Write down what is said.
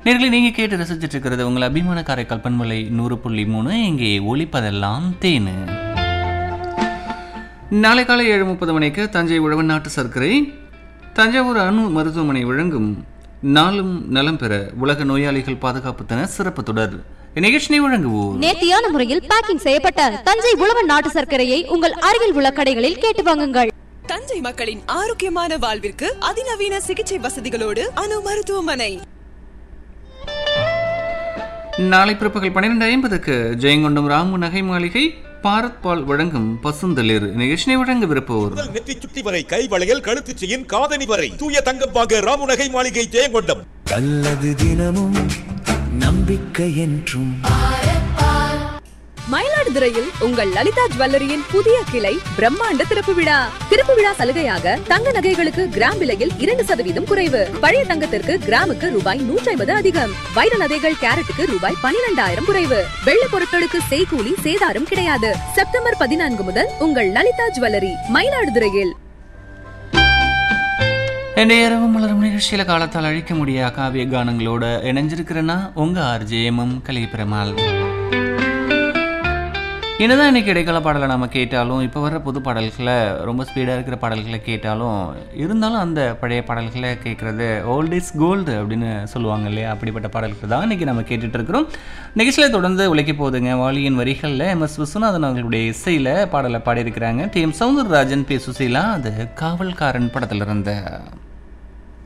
நேர்களை நீங்கள் கேட்டு ரசிச்சிட்டு இருக்கிறது உங்கள் அபிமான காரைக்கால் பண்பலை நூறு புள்ளி மூணு இங்கே ஒளிப்பதெல்லாம் தேனு நாளை காலை ஏழு முப்பது மணிக்கு தஞ்சை உழவன் நாட்டு சர்க்கரை தஞ்சாவூர் அணு மருத்துவமனை வழங்கும் நாளும் நலம் பெற உலக நோயாளிகள் பாதுகாப்பு தின சிறப்பு தொடர் இந்நிகழ்ச்சியை வழங்குவோம் நேர்த்தியான முறையில் பேக்கிங் செய்யப்பட்ட தஞ்சை உழவன் நாட்டு சர்க்கரையை உங்கள் அருகில் உள்ள கடைகளில் கேட்டு வாங்குங்கள் தஞ்சை மக்களின் ஆரோக்கியமான வாழ்விற்கு அதிநவீன சிகிச்சை வசதிகளோடு அணு மருத்துவமனை நாளை பிற்பகல் பன்னிரெண்டு ஐம்பதுக்கு ஜெயங்கொண்டம் ராமு நகை மாளிகை பாரத் பால் வழங்கும் பசுந்தளிர் நிகழ்ச்சியை வழங்கவிருப்போர் முதல் நெற்றி சுட்டி வரை கை வளையல் கழுத்து செயின் காதணி வரை தூய தங்கம் வாங்க ராமுநகை மாளிகை ஜெயங்கொண்டம் நல்லது தினமும் நம்பிக்கை என்றும் மயிலாடுதுறையில் உங்கள் லலிதா ஜுவல்லரியின் புதிய கிளை பிரம்மாண்ட திறப்பு விழா திறப்பு விழா சலுகையாக தங்க நகைகளுக்கு கிராம் விலையில் இரண்டு சதவீதம் குறைவு பழைய தங்கத்திற்கு கிராமுக்கு ரூபாய் நூற்றி ஐம்பது அதிகம் வைர நகைகள் கேரட்டுக்கு ரூபாய் பனிரெண்டாயிரம் குறைவு வெள்ள பொருட்களுக்கு செய்கூலி சேதாரம் கிடையாது செப்டம்பர் பதினான்கு முதல் உங்கள் லலிதா ஜுவல்லரி மயிலாடுதுறையில் இந்த இரவு மலரும் நிகழ்ச்சியில காலத்தால் அழிக்க முடியாத காவிய கானங்களோட இணைஞ்சிருக்கிறேன்னா உங்க ஆர்ஜேஎம்எம் கலிபெருமாள் என்னதான் இன்னைக்கு இடைக்கால பாடலை நம்ம கேட்டாலும் இப்போ வர்ற புது பாடல்களை ரொம்ப ஸ்பீடாக இருக்கிற பாடல்களை கேட்டாலும் இருந்தாலும் அந்த பழைய பாடல்களை கேட்குறது ஓல்ட் இஸ் கோல்டு அப்படின்னு சொல்லுவாங்க இல்லையா அப்படிப்பட்ட பாடல்கள் தான் இன்றைக்கி நம்ம கேட்டுட்டு இருக்கிறோம் நிகழ்ச்சியில் தொடர்ந்து உழைக்க போகுதுங்க வாலியின் வரிகளில் எம் எஸ் விஸ்வநாதன் அவர்களுடைய இசையில் பாடலை பாடியிருக்கிறாங்க T M Soundararajan P Susheela அது காவல்காரன் படத்தில் இருந்த